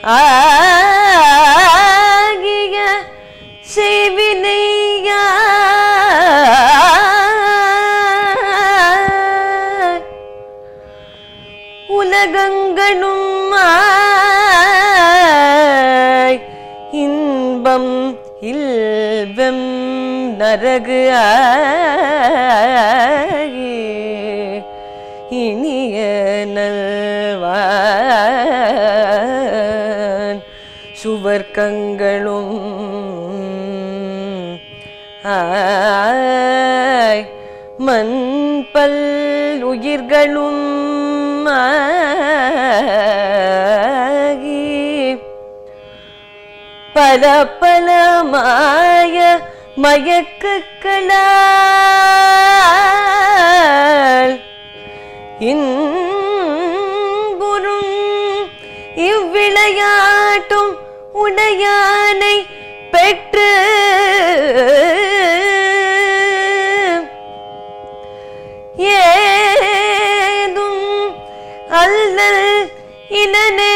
ஆகிய செய்வினையா உலகங்களும் ஆய் இன்பம் இல்வெம் நரகு ஆகி இனிய நல்வான் சுவர்க்கங்களும் ஆய் மண்பல் உயிர்களும் ஆகி பல பல மாய மயக்கங்களால் இன்புறும் இவ்விளையாட்டும் உடையானை பெற்று ஏதும் அல்லல் இனனே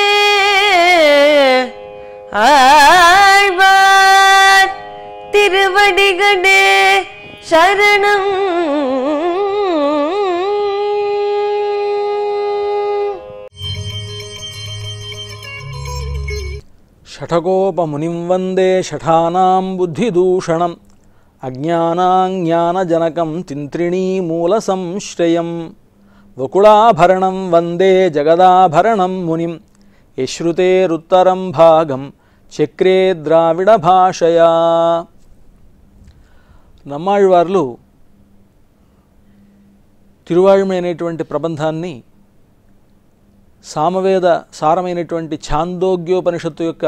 ஆழ்வார் திருவடிகளே சரணம் షఠకోపమునిం వందే షఠానాం బుద్ధిదూషణం అజ్ఞానాజ్ఞానజనకం తింత్రిణీమూల సంశ్రయం వకుళాభరణం వందే జగదాభరణం మునిం యశ్రుతేరుత్తరం భాగం చక్రే ద్రావిడ భాషయా నమ్మాళ్ళవార్లు తిరువాళ్ళమి అనేటువంటి ప్రబంధాన్ని సామవేద సారమైనటువంటి ఛాందోగ్యోపనిషత్తు యొక్క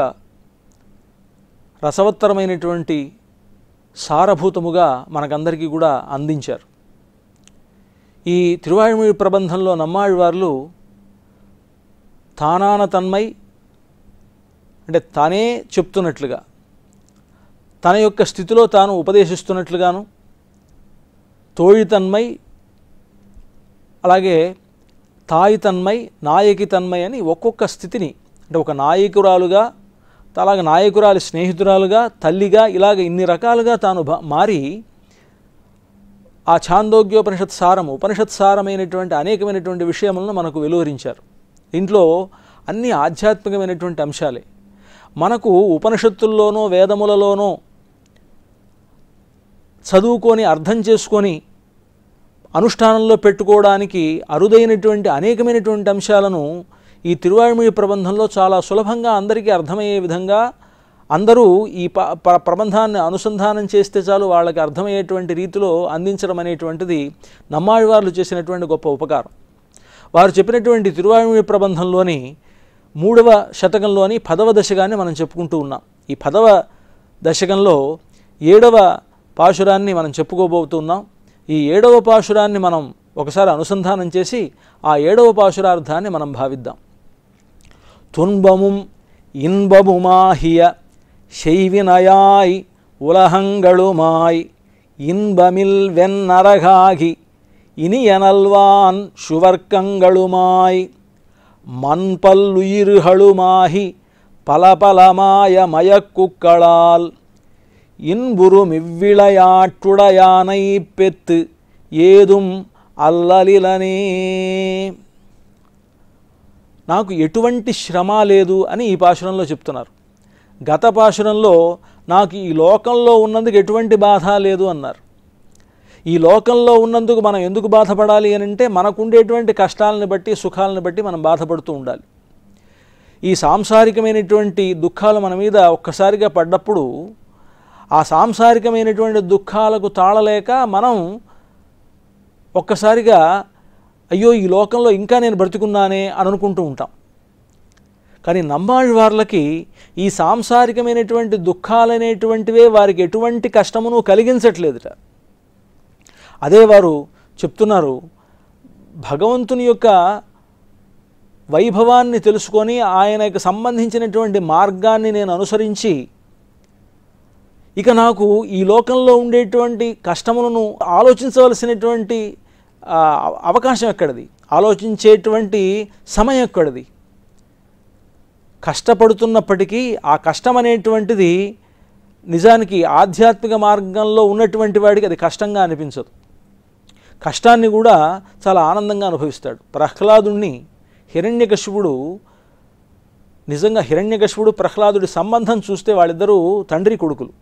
రసవత్తరమైనటువంటి సారభూతముగా మనకందరికీ కూడా అందించారు ఈ తిరువాయుమిడి ప్రబంధంలో నమ్మాళ్ళవార్లు తానాన తన్మై అంటే తానే చెప్తున్నట్లుగా తన యొక్క స్థితిలో తాను ఉపదేశిస్తున్నట్లుగాను తోడి తన్మై అలాగే తాయి తన్మై నాయకి తన్మై అని ఒక్కొక్క స్థితిని అంటే ఒక నాయకురాలుగా అలాగే నాయకురాలి స్నేహితురాలుగా తల్లిగా ఇలాగ ఇన్ని రకాలుగా తాను భ- మారి ఆ ఛాందోగ్యోపనిషత్ సారము ఉపనిషత్ సారమైనటువంటి అనేకమైనటువంటి విషయములను మనకు వెలువరించారు దీంట్లో అన్ని ఆధ్యాత్మికమైనటువంటి అంశాలే మనకు ఉపనిషత్తుల్లోనో వేదములలోనో చదువుకొని అర్థం చేసుకొని అనుష్ఠానంలో పెట్టుకోవడానికి అరుదైనటువంటి అనేకమైనటువంటి అంశాలను ఈ తిరువాయుమిడి ప్రబంధంలో చాలా సులభంగా అందరికీ అర్థమయ్యే విధంగా అందరూ ఈ ప ప్ర- ప్రబంధాన్ని అనుసంధానం చేస్తే చాలు వాళ్ళకి అర్థమయ్యేటువంటి రీతిలో అందించడం అనేటువంటిది నమ్మాళ్ళవార్లు చేసినటువంటి గొప్ప ఉపకారం వారు చెప్పినటువంటి తిరువాయుమిడి ప్రబంధంలోని మూడవ శతకంలోని పదవ దశకాన్ని మనం చెప్పుకుంటూ ఉన్నాం ఈ పదవ దశకంలో ఏడవ పాశురాన్ని మనం చెప్పుకోబోతున్నాం ఈ ఏడవ పాశురాన్ని మనం ఒకసారి అనుసంధానం చేసి ఆ ఏడవ పాశురార్థాన్ని మనం భావిద్దాం துன்பமும் இன்பமுமாகிய செய்வினையாய் உலகங்களுமாய் இன்பமில் வெண்ணரகாகி இனியனல்வான் சுவர்க்கங்களுமாய் மண்பல்லுயிர்களுமாகி பலபலமாய மயக்குக்களால் இன்புறும் இவ்விளையாட்டுடையானை பெத்து ஏதும் அல்லலிலனே నాకు ఎటువంటి శ్రమ లేదు అని ఈ పాశురంలో చెప్తున్నారు గత పాశురంలో నాకు ఈ లోకంలో ఉన్నందుకు ఎటువంటి బాధ లేదు అన్నారు ఈ లోకంలో ఉన్నందుకు మనం ఎందుకు బాధపడాలి అని అంటే మనకుండేటువంటి కష్టాలను బట్టి సుఖాలను బట్టి మనం బాధపడుతూ ఉండాలి ఈ సాంసారికమైనటువంటి దుఃఖాలు మన మీద ఒక్కసారిగా పడ్డప్పుడు ఆ సాంసారికమైనటువంటి దుఃఖాలకు తాళలేక మనం ఒక్కసారిగా అయ్యో ఈ లోకంలో ఇంకా నేను బ్రతికున్నానే అని అనుకుంటూ ఉంటాం కానీ నమ్మాళ్ళ వాళ్ళకి ఈ సాంసారికమైనటువంటి దుఃఖాలనేటువంటివే వారికి ఎటువంటి కష్టమును కలిగించట్లేదుట అదే వారు చెప్తున్నారు భగవంతుని యొక్క వైభవాన్ని తెలుసుకొని ఆయనకు సంబంధించినటువంటి మార్గాన్ని నేను అనుసరించి ఇక నాకు ఈ లోకంలో ఉండేటువంటి కష్టములను ఆలోచించవలసినటువంటి ఆ, అవకాశం ఎక్కడిది ఆలోచించేటువంటి సమయం ఎక్కడిది కష్టపడుతున్నప్పటికీ ఆ కష్టం అనేటువంటిది నిజానికి ఆధ్యాత్మిక మార్గంలో ఉన్నటువంటి వాడికి అది కష్టంగా అనిపించదు కష్టాన్ని కూడా చాలా ఆనందంగా అనుభవిస్తాడు ప్రహ్లాదుణ్ణి హిరణ్యకశిపుడు నిజంగా హిరణ్యకశిపుడు ప్రహ్లాదుడి సంబంధం చూస్తే వాళ్ళిద్దరూ తండ్రి కొడుకులు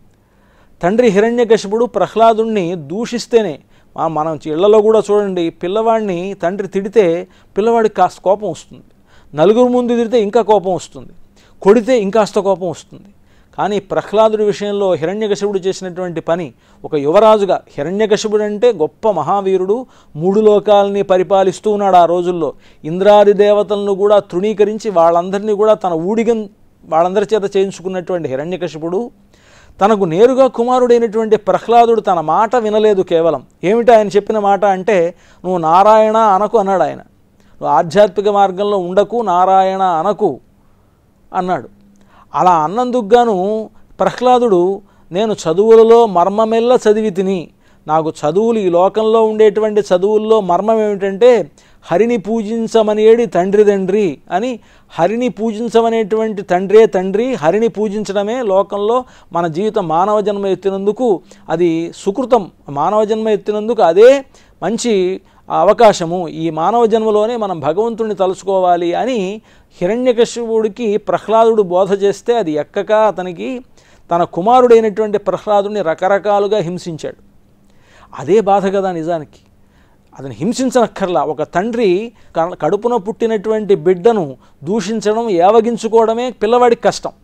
తండ్రి హిరణ్యకశిపుడు ప్రహ్లాదుణ్ణి దూషిస్తేనే మా- మనం ఇళ్లలో కూడా చూడండి పిల్లవాడిని తండ్రి తిడితే పిల్లవాడికి కాస్త కోపం వస్తుంది నలుగురు ముందు తిడితే ఇంకా కోపం వస్తుంది కొడితే ఇంకాస్త కోపం వస్తుంది కానీ ప్రహ్లాదుడి విషయంలో హిరణ్యకశిపుడు చేసినటువంటి పని ఒక యువరాజుగా హిరణ్యకశిపుడు అంటే గొప్ప మహావీరుడు మూడు లోకాలని పరిపాలిస్తూ ఉన్నాడు ఆ రోజుల్లో ఇంద్రాది దేవతలను కూడా తృణీకరించి వాళ్ళందరినీ కూడా తన ఊడిగం వాళ్ళందరి చేత చేయించుకున్నటువంటి హిరణ్యకశిపుడు తనకు నేరుగా కుమారుడైనటువంటి ప్రహ్లాదుడు తన మాట వినలేదు కేవలం ఏమిటి ఆయన చెప్పిన మాట అంటే నువ్వు నారాయణ అనకు అన్నాడు ఆయన నువ్వు ఆధ్యాత్మిక మార్గంలో ఉండకు నారాయణ అనకు అన్నాడు అలా అన్నందుకు గాను ప్రహ్లాదుడు నేను చదువులలో మర్మమెల్ల చదివి తిని నాకు చదువులు ఈ లోకంలో ఉండేటువంటి చదువుల్లో మర్మం ఏమిటంటే హరిని పూజించమనేది తండ్రి తండ్రి అని హరిని పూజించమనేటువంటి తండ్రే తండ్రి హరిని పూజించడమే లోకంలో మన జీవితం మానవ జన్మ ఎత్తినందుకు అది సుకృతం మానవ జన్మ ఎత్తినందుకు అదే మంచి అవకాశము ఈ మానవ జన్మలోనే మనం భగవంతుడిని తలుచుకోవాలి అని హిరణ్యకశిపుడికి ప్రహ్లాదుడు బోధ చేస్తే అది ఎక్కక అతనికి తన కుమారుడైనటువంటి ప్రహ్లాదుడిని రకరకాలుగా హింసించాడు అదే బాధ కదా నిజానికి అతను హింసించనక్కర్లా ఒక తండ్రి క- కడుపున పుట్టినటువంటి బిడ్డను దూషించడం ఏవగించుకోవడమే పిల్లవాడికి కష్టం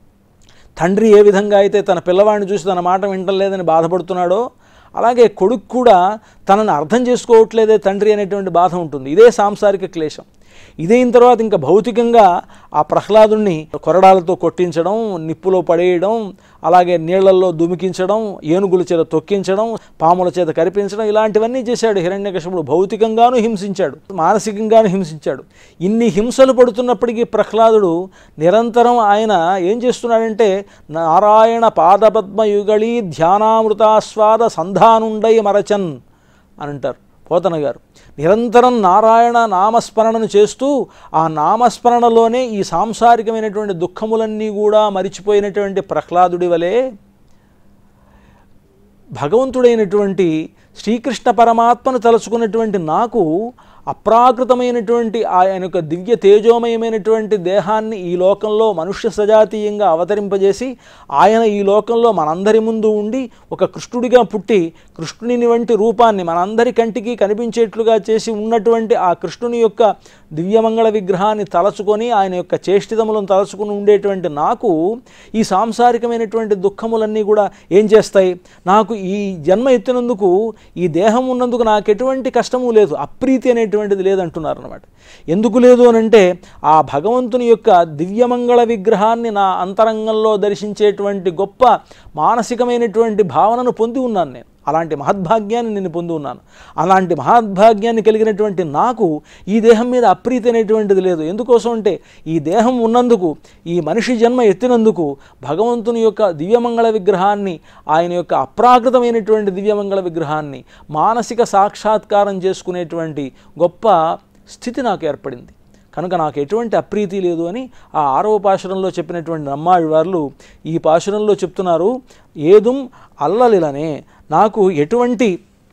తండ్రి ఏ విధంగా అయితే తన పిల్లవాడిని చూసి తన మాట వింటలేదని బాధపడుతున్నాడో అలాగే కొడుకు కూడా తనని అర్థం చేసుకోవట్లేదే తండ్రి అనేటువంటి బాధ ఉంటుంది ఇదే సాంసారిక క్లేశం ఇదైన తర్వాత ఇంకా భౌతికంగా ఆ ప్రహ్లాదుణ్ణి కొరడాలతో కొట్టించడం నిప్పులో పడేయడం అలాగే నీళ్లలో దుమికించడం ఏనుగుల చేత తొక్కించడం పాముల చేత కరిపించడం ఇలాంటివన్నీ చేశాడు హిరణ్యకశపుడు భౌతికంగాను హింసించాడు మానసికంగాను హింసించాడు ఇన్ని హింసలు పడుతున్నప్పటికీ ప్రహ్లాదుడు నిరంతరం ఆయన ఏం చేస్తున్నాడంటే నారాయణ పాదపద్మయుగళి ధ్యానామృతాస్వాద సంధానుండై మరచన్ అని అంటారు పోతన గారు నిరంతరం నారాయణ నామస్మరణను చేస్తూ ఆ నామస్మరణలోనే ఈ సాంసారికమైనటువంటి దుఃఖములన్నీ కూడా మరిచిపోయినటువంటి ప్రహ్లాదుడి వలె భగవంతుడైనటువంటి శ్రీకృష్ణ పరమాత్మను తలుచుకున్నటువంటి నాకు అప్రాకృతమైనటువంటి ఆయన యొక్క దివ్య తేజోమయమైనటువంటి దేహాన్ని ఈ లోకంలో మనుష్య సజాతీయంగా అవతరింపజేసి ఆయన ఈ లోకంలో మనందరి ముందు ఉండి ఒక కృష్ణుడిగా పుట్టి కృష్ణుని వంటి రూపాన్ని మనందరి కంటికి కనిపించేట్లుగా చేసి ఉన్నటువంటి ఆ కృష్ణుని యొక్క దివ్యమంగళ విగ్రహాన్ని తలచుకొని ఆయన యొక్క చేష్టితములను తలచుకుని ఉండేటువంటి నాకు ఈ సాంసారికమైనటువంటి దుఃఖములన్నీ కూడా ఏం చేస్తాయి నాకు ఈ జన్మ ఎత్తినందుకు ఈ దేహం ఉన్నందుకు నాకు ఎటువంటి కష్టము లేదు అప్రీతి అనేటువంటిది లేదంటున్నారు అనమాట ఎందుకు లేదు అని అంటే ఆ భగవంతుని యొక్క దివ్యమంగళ విగ్రహాన్ని నా అంతరంగంలో దర్శించేటువంటి గొప్ప మానసికమైనటువంటి భావనను పొంది ఉన్నాను నేను అలాంటి మహద్భాగ్యాన్ని నేను పొంది ఉన్నాను అలాంటి మహద్భాగ్యాన్ని కలిగినటువంటి నాకు ఈ దేహం మీద అప్రీతి అనేటువంటిది లేదు ఎందుకోసం అంటే ఈ దేహం ఉన్నందుకు ఈ మనిషి జన్మ ఎత్తినందుకు భగవంతుని యొక్క దివ్యమంగళ విగ్రహాన్ని ఆయన యొక్క అప్రాకృతమైనటువంటి దివ్యమంగళ విగ్రహాన్ని మానసిక సాక్షాత్కారం చేసుకునేటువంటి గొప్ప స్థితి నాకు ఏర్పడింది కనుక నాకు ఎటువంటి అప్రీతి లేదు అని ఆ ఆరవ పాశురంలో చెప్పినటువంటి నమ్మాళ్ళ వాళ్ళు ఈ పాశురంలో చెప్తున్నారు ఏదుం అల్లలిలనే నాకు ఎటువంటి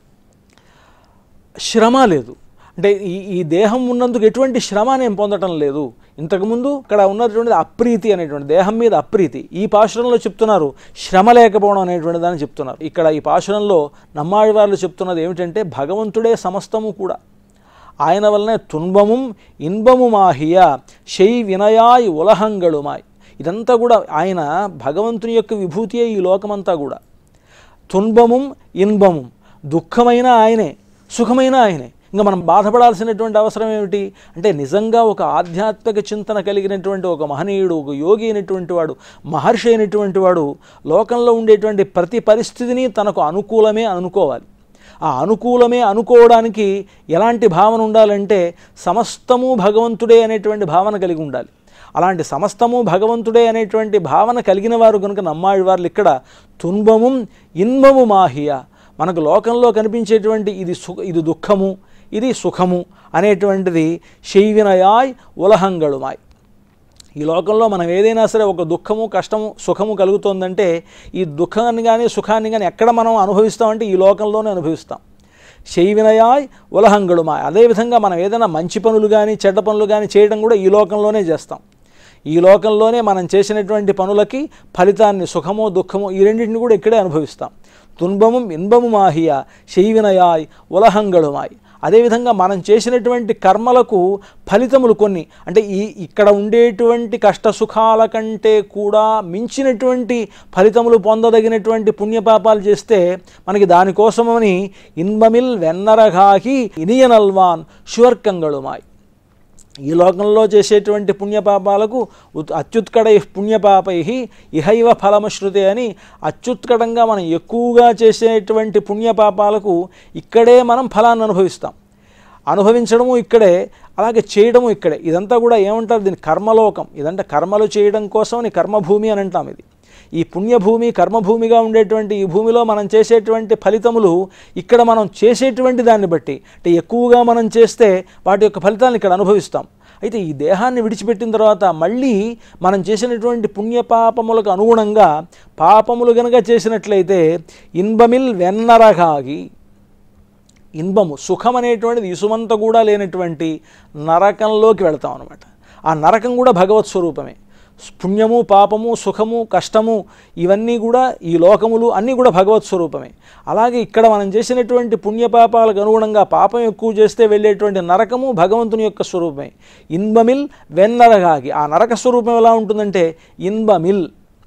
శ్రమ లేదు అంటే ఈ ఈ దేహం ఉన్నందుకు ఎటువంటి శ్రమ నేను పొందటం లేదు ఇంతకుముందు ఇక్కడ ఉన్నటువంటి అప్రీతి అనేటువంటి దేహం మీద అప్రీతి ఈ పాశురంలో చెప్తున్నారు శ్రమ లేకపోవడం అనేటువంటి దాన్ని చెప్తున్నారు ఇక్కడ ఈ పాశురంలో నమ్మాడి వాళ్ళు చెప్తున్నది ఏమిటంటే భగవంతుడే సమస్తము కూడా ఆయన వల్లనే తున్బముం ఇన్బము మాహియ శై వినయాయ్ ఉలహంగళుమాయ్ ఇదంతా కూడా ఆయన భగవంతుని యొక్క విభూతియే ఈ లోకమంతా కూడా తున్బముం ఇన్బముం దుఃఖమైన ఆయనే సుఖమైన ఆయనే ఇంకా మనం బాధపడాల్సినటువంటి అవసరం ఏమిటి అంటే నిజంగా ఒక ఆధ్యాత్మిక చింతన కలిగినటువంటి ఒక మహనీయుడు ఒక యోగి అయినటువంటి వాడు మహర్షి అయినటువంటి వాడు లోకంలో ఉండేటువంటి ప్రతి పరిస్థితిని తనకు అనుకూలమే అనుకోవాలి ఆ అనుకూలమే అనుకోవడానికి ఎలాంటి భావన ఉండాలంటే సమస్తము భగవంతుడే అనేటువంటి భావన కలిగి ఉండాలి అలాంటి సమస్తము భగవంతుడే అనేటువంటి భావన కలిగిన వారు కనుక నమ్మాడి వారు ఇక్కడ తున్బము ఇన్బము మాహియ మనకు లోకంలో కనిపించేటువంటి ఇది సు ఇది దుఃఖము ఇది సుఖము అనేటువంటిది శైవినయాయ్ ఉలహంగళుమాయ్ ఈ లోకంలో మనం ఏదైనా సరే ఒక దుఃఖము కష్టము సుఖము కలుగుతోందంటే ఈ దుఃఖాన్ని కానీ సుఖాన్ని కానీ ఎక్కడ మనం అనుభవిస్తామంటే ఈ లోకంలోనే అనుభవిస్తాం శైవినయాయ్ ఉలహంగడుమాయ్ అదేవిధంగా మనం ఏదైనా మంచి పనులు కానీ చెడ్డ పనులు కానీ చేయడం కూడా ఈ లోకంలోనే చేస్తాం ఈ లోకంలోనే మనం చేసినటువంటి పనులకి ఫలితాన్ని సుఖమో దుఃఖమో ఈ రెండింటిని కూడా ఇక్కడే అనుభవిస్తాం తున్బము ఇన్బము మాహియ శైవినయాయ్ ఉలహంగడుమాయ్ అదేవిధంగా మనం చేసినటువంటి కర్మలకు ఫలితములు కొన్ని అంటే ఈ ఇక్కడ ఉండేటువంటి కష్ట సుఖాల కంటే కూడా మించినటువంటి ఫలితములు పొందదగినటువంటి పుణ్యపాపాలు చేస్తే మనకి దానికోసమని ఇన్బమిల్ వెన్నరగాకి ఇనియనల్వాన్ శువర్కంగళుమాయ్ ఈ లోకంలో చేసేటువంటి పుణ్యపాపాలకు ఉత్- అత్యుత్కడై పుణ్యపాపై ఇహైవ ఫలమశ్రుతే అని అత్యుత్కడంగా మనం ఎక్కువగా చేసేటువంటి పుణ్యపాపాలకు ఇక్కడే మనం ఫలాన్ని అనుభవిస్తాం అనుభవించడము ఇక్కడే అలాగే చేయడము ఇక్కడే ఇదంతా కూడా ఏమంటారు దీని కర్మలోకం ఇదంటే కర్మలు చేయడం కోసం కర్మభూమి అని అంటాం ఇది ఈ పుణ్యభూమి కర్మభూమిగా ఉండేటువంటి ఈ భూమిలో మనం చేసేటువంటి ఫలితములు ఇక్కడ మనం చేసేటువంటి దాన్ని బట్టి అంటే ఎక్కువగా మనం చేస్తే వాటి యొక్క ఫలితాలను ఇక్కడ అనుభవిస్తాం అయితే ఈ దేహాన్ని విడిచిపెట్టిన తర్వాత మళ్ళీ మనం చేసినటువంటి పుణ్యపాపములకు అనుగుణంగా పాపములు గనక చేసినట్లయితే ఇన్బమిల్ వెన్నరగాగి ఇన్బము సుఖం అనేటువంటిది ఇసుమంత కూడా లేనటువంటి నరకంలోకి వెళతాం అనమాట ఆ నరకం కూడా భగవత్ స్వరూపమే పుణ్యము పాపము సుఖము కష్టము ఇవన్నీ కూడా ఈ లోకములు అన్నీ కూడా భగవత్ స్వరూపమే అలాగే ఇక్కడ మనం చేసినటువంటి పుణ్యపాపాలకు అనుగుణంగా పాపం ఎక్కువ చేస్తే వెళ్ళేటువంటి నరకము భగవంతుని యొక్క స్వరూపమే ఇన్బమిల్ వెన్నరగాగి ఆ నరక స్వరూపం ఎలా ఉంటుందంటే ఇన్బమిల్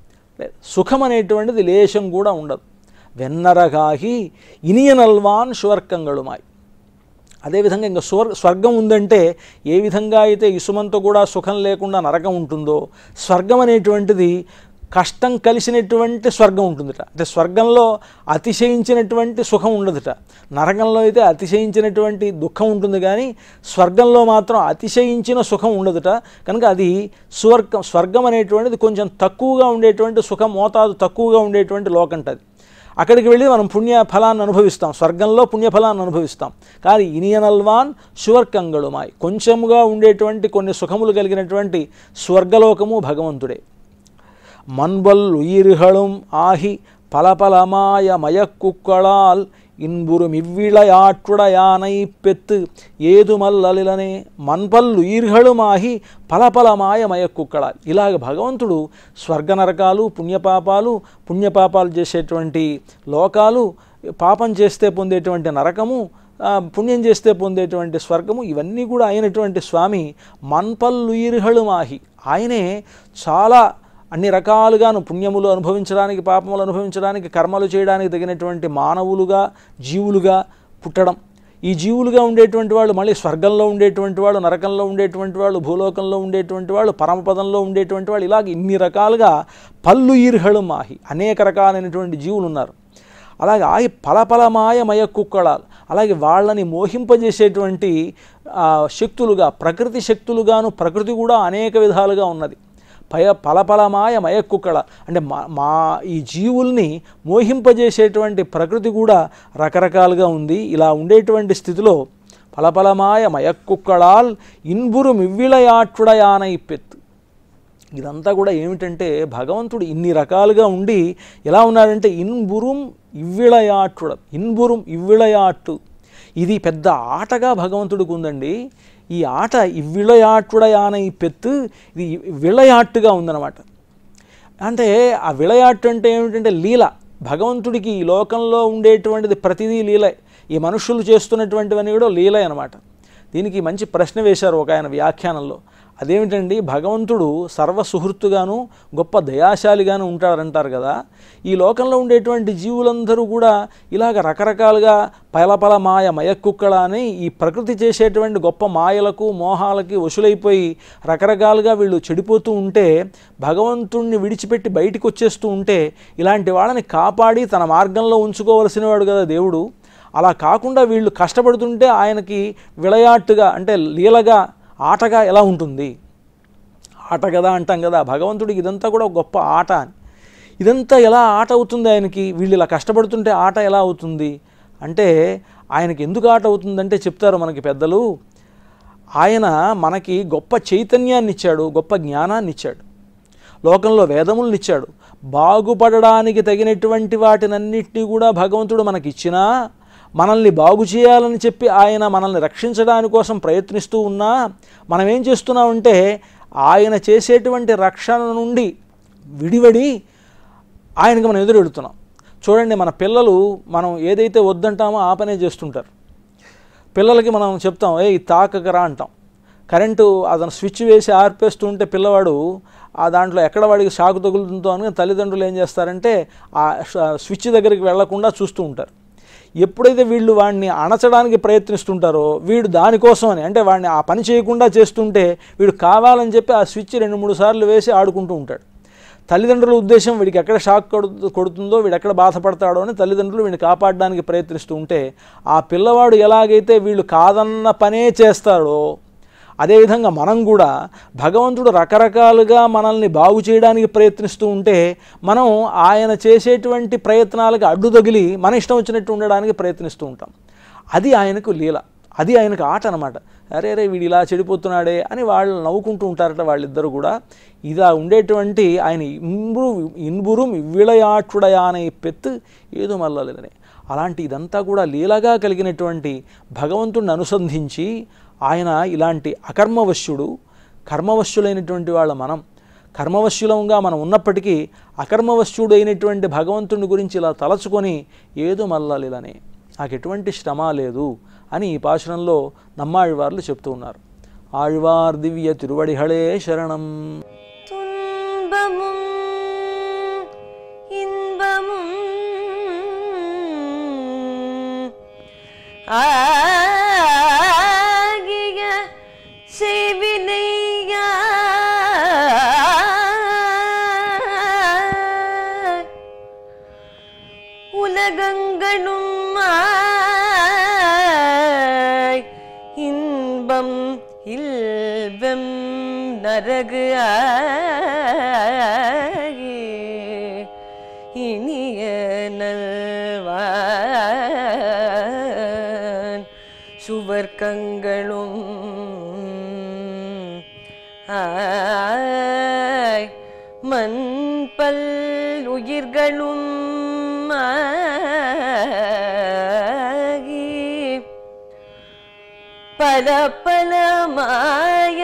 సుఖం అనేటువంటిది లేశం కూడా ఉండదు వెన్నరగాహి ఇనియనల్వాన్ శువర్కంగళుమాయ్ అదేవిధంగా ఇంకా స్వర్ స్వర్గం ఉందంటే ఏ విధంగా అయితే ఇసుమంతో కూడా సుఖం లేకుండా నరకం ఉంటుందో స్వర్గం అనేటువంటిది కష్టం కలిసినటువంటి స్వర్గం ఉంటుందిట అంటే స్వర్గంలో అతిశయించినటువంటి సుఖం ఉండదుట నరకంలో అయితే అతిశయించినటువంటి దుఃఖం ఉంటుంది కానీ స్వర్గంలో మాత్రం అతిశయించిన సుఖం ఉండదుట కనుక అది స్వర్గం స్వర్గం అనేటువంటిది కొంచెం తక్కువగా ఉండేటువంటి సుఖం మోతాదు తక్కువగా ఉండేటువంటి లోకంటది అక్కడికి వెళ్ళి మనం పుణ్య ఫలాన్ని అనుభవిస్తాం స్వర్గంలో పుణ్యఫలాన్ని అనుభవిస్తాం కానీ ఇనియనల్వాన్ శువర్కంగళుమాయ్ కొంచెముగా ఉండేటువంటి కొన్ని సుఖములు కలిగినటువంటి స్వర్గలోకము భగవంతుడే மண்பல் உயிர்களும் ஆகி பலபலமாய மயக்குக்களால் இன்புறும் இவ்விளையாற்றுடையானை பெத்து ఏదుమల్లలిలనే మన్పల్ ఉయిర్హళుమాహి పలపలమాయ మయక్కుక్కళాలు ఇలాగ భగవంతుడు స్వర్గ నరకాలు పుణ్యపాపాలు పుణ్యపాపాలు చేసేటువంటి లోకాలు పాపం చేస్తే పొందేటువంటి నరకము ఆ, పుణ్యం చేస్తే పొందేటువంటి స్వర్గము ఇవన్నీ కూడా అయినటువంటి స్వామి మన్పల్లుయిర్హళుమాహి ఆయనే చాలా అన్ని రకాలుగాను పుణ్యములు అనుభవించడానికి పాపములు అనుభవించడానికి కర్మలు చేయడానికి తగినటువంటి మానవులుగా జీవులుగా పుట్టడం ఈ జీవులుగా ఉండేటువంటి వాళ్ళు మళ్ళీ స్వర్గంలో ఉండేటువంటి వాళ్ళు నరకంలో ఉండేటువంటి వాళ్ళు భూలోకంలో ఉండేటువంటి వాళ్ళు పరమపదంలో ఉండేటువంటి వాళ్ళు ఇలాగ ఇన్ని రకాలుగా పల్లు ఈర్హళు మాహి అనేక రకాలైనటువంటి జీవులు ఉన్నారు అలాగే ఆయి పలపలమాయ మయక్కుక్కళాలు అలాగే వాళ్ళని మోహింపజేసేటువంటి ఆ, శక్తులుగా ప్రకృతి శక్తులుగాను ప్రకృతి కూడా అనేక విధాలుగా ఉన్నది పయ పలపలమాయ మయక్కుక్కళ అంటే మా మా ఈ జీవుల్ని మోహింపజేసేటువంటి ప్రకృతి కూడా రకరకాలుగా ఉంది ఇలా ఉండేటువంటి స్థితిలో పలపలమాయ మయక్కుక్కళాల్ ఇన్బురు మివ్విళయాట్టుడయానై పెత్తు ఇదంతా కూడా ఏమిటంటే భగవంతుడు ఇన్ని రకాలుగా ఉండి ఎలా ఉన్నాడంటే ఇన్బురుం ఇవ్విళయాట్టుడ ఇన్బురుం ఇవ్విళయాట్టు ఇది పెద్ద ఆటగా భగవంతుడికి ఉందండి ఈ ఆట ఇవ్విళయాట్టుడయాన ఈ పెత్తు ఇది విళయాట్టుగా ఉందన్నమాట అంటే ఆ విళయాట్టు అంటే ఏమిటంటే లీల భగవంతుడికి ఈ లోకంలో ఉండేటువంటిది ప్రతిదీ లీలే ఈ మనుషులు చేస్తున్నటువంటివన్నీ కూడా లీలే అనమాట దీనికి మంచి ప్రశ్న వేశారు ఒక ఆయన వ్యాఖ్యానంలో అదేమిటండి భగవంతుడు సర్వసుహృత్తుగాను గొప్ప దయాశాలిగాను ఉంటారంటారు కదా ఈ లోకంలో ఉండేటువంటి జీవులందరూ కూడా ఇలాగ రకరకాలుగా పలపల మాయ మయక్కుక్కళ అని ఈ ప్రకృతి చేసేటువంటి గొప్ప మాయలకు మోహాలకి వశులైపోయి రకరకాలుగా వీళ్ళు చెడిపోతూ ఉంటే భగవంతుణ్ణి విడిచిపెట్టి బయటికి వచ్చేస్తూ ఉంటే ఇలాంటి వాళ్ళని కాపాడి తన మార్గంలో ఉంచుకోవలసిన వాడు కదా దేవుడు అలా కాకుండా వీళ్ళు కష్టపడుతుంటే ఆయనకి విளைయాట్టుగా అంటే లీలగా ఆటగా ఎలా ఉంటుంది ఆట కదా అంటాం కదా భగవంతుడికి ఇదంతా కూడా ఒక గొప్ప ఆట అని ఇదంతా ఎలా ఆట అవుతుంది ఆయనకి వీళ్ళు ఇలా కష్టపడుతుంటే ఆట ఎలా అవుతుంది అంటే ఆయనకి ఎందుకు ఆట అవుతుందంటే చెప్తారు మనకి పెద్దలు ఆయన మనకి గొప్ప చైతన్యాన్ని ఇచ్చాడు గొప్ప జ్ఞానాన్ని ఇచ్చాడు లోకంలో వేదములను ఇచ్చాడు బాగుపడడానికి తగినటువంటి వాటినన్నిటినీ కూడా భగవంతుడు మనకి ఇచ్చినా మనల్ని బాగు చేయాలని చెప్పి ఆయన మనల్ని రక్షించడాని కోసం ప్రయత్నిస్తూ ఉన్నా మనం ఏం చేస్తున్నామంటే ఆయన చేసేటువంటి రక్షణ నుండి విడివడి ఆయనకి మనం ఎదురు వెళుతున్నాం చూడండి మన పిల్లలు మనం ఏదైతే వద్దంటామో ఆ పనే చేస్తుంటారు పిల్లలకి మనం చెప్తాం ఏ తాకకరా అంటాం కరెంటు అతను స్విచ్ వేసి ఆర్పేస్తుంటే పిల్లవాడు ఆ దాంట్లో ఎక్కడ వాడికి షాకు తగులుతుందో అని తల్లిదండ్రులు ఏం చేస్తారంటే ఆ ష- స్విచ్ దగ్గరికి వెళ్లకుండా చూస్తూ ఉంటారు ఎప్పుడైతే వీళ్ళు వాడిని అణచడానికి ప్రయత్నిస్తుంటారో వీడు దానికోసం అని అంటే వాడిని ఆ పని చేయకుండా చేస్తుంటే వీడు కావాలని చెప్పి ఆ స్విచ్ రెండు మూడు సార్లు వేసి ఆడుకుంటూ ఉంటాడు తల్లిదండ్రుల ఉద్దేశం వీడికి ఎక్కడ షాక్ కొడు కొడుతుందో వీడు ఎక్కడ బాధపడతాడో అని తల్లిదండ్రులు వీడిని కాపాడడానికి ప్రయత్నిస్తూ ఉంటే ఆ పిల్లవాడు ఎలాగైతే వీళ్ళు కాదన్న పనే చేస్తాడో అదేవిధంగా మనం కూడా భగవంతుడు రకరకాలుగా మనల్ని బాగు చేయడానికి ప్రయత్నిస్తూ ఉంటే మనం ఆయన చేసేటువంటి ప్రయత్నాలకు అడ్డు తగిలి మన ఇష్టం వచ్చినట్టు ఉండడానికి ప్రయత్నిస్తూ ఉంటాం అది ఆయనకు లీల అది ఆయనకు ఆట అనమాట అరే అరే వీడు ఇలా చెడిపోతున్నాడే అని వాళ్ళు నవ్వుకుంటూ ఉంటారట వాళ్ళిద్దరు కూడా ఇలా ఉండేటువంటి ఆయన ఇంబురు ఇన్బురుం విళయాక్షుడయానే పెత్తు ఏదో మల్లలేదని అలాంటి ఇదంతా కూడా లీలగా కలిగినటువంటి భగవంతుడిని అనుసంధించి ఆయన ఇలాంటి అకర్మవశ్యుడు కర్మవశ్యులైనటువంటి వాళ్ళ మనం కర్మవశ్యులంగా మనం ఉన్నప్పటికీ అకర్మవశ్యుడు అయినటువంటి భగవంతుని గురించి ఇలా తలచుకొని ఏదో మల్లలేదని నాకు ఎటువంటి శ్రమ లేదు అని ఈ పాశురంలో నమ్మాళ్వార్లు చెప్తూ ఉన్నారు ఆళ్వార్ దివ్య తిరువడిహళే శరణం துன்பமும் இன்பமும் ஆகிய செவினையா உலகங்களும் ஆய் இன்பம் இல்வெம் நரகு ஆகி இனிய நல்வான் சுவர்க்கங்களும் ஆய் மண்பல் உயிர்களும் ஆகி பல பல மாய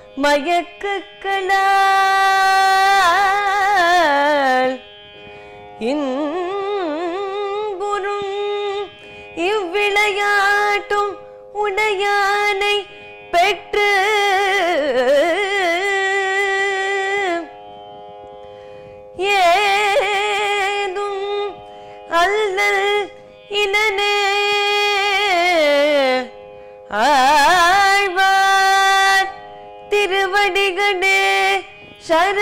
மயக்கங்களால் இன்புறும் இவ்விளையாட்டும் உடையானை பெற்று ஏதும் அல்லல் இனனே ஆழ்வார் திருவடிகளே சரண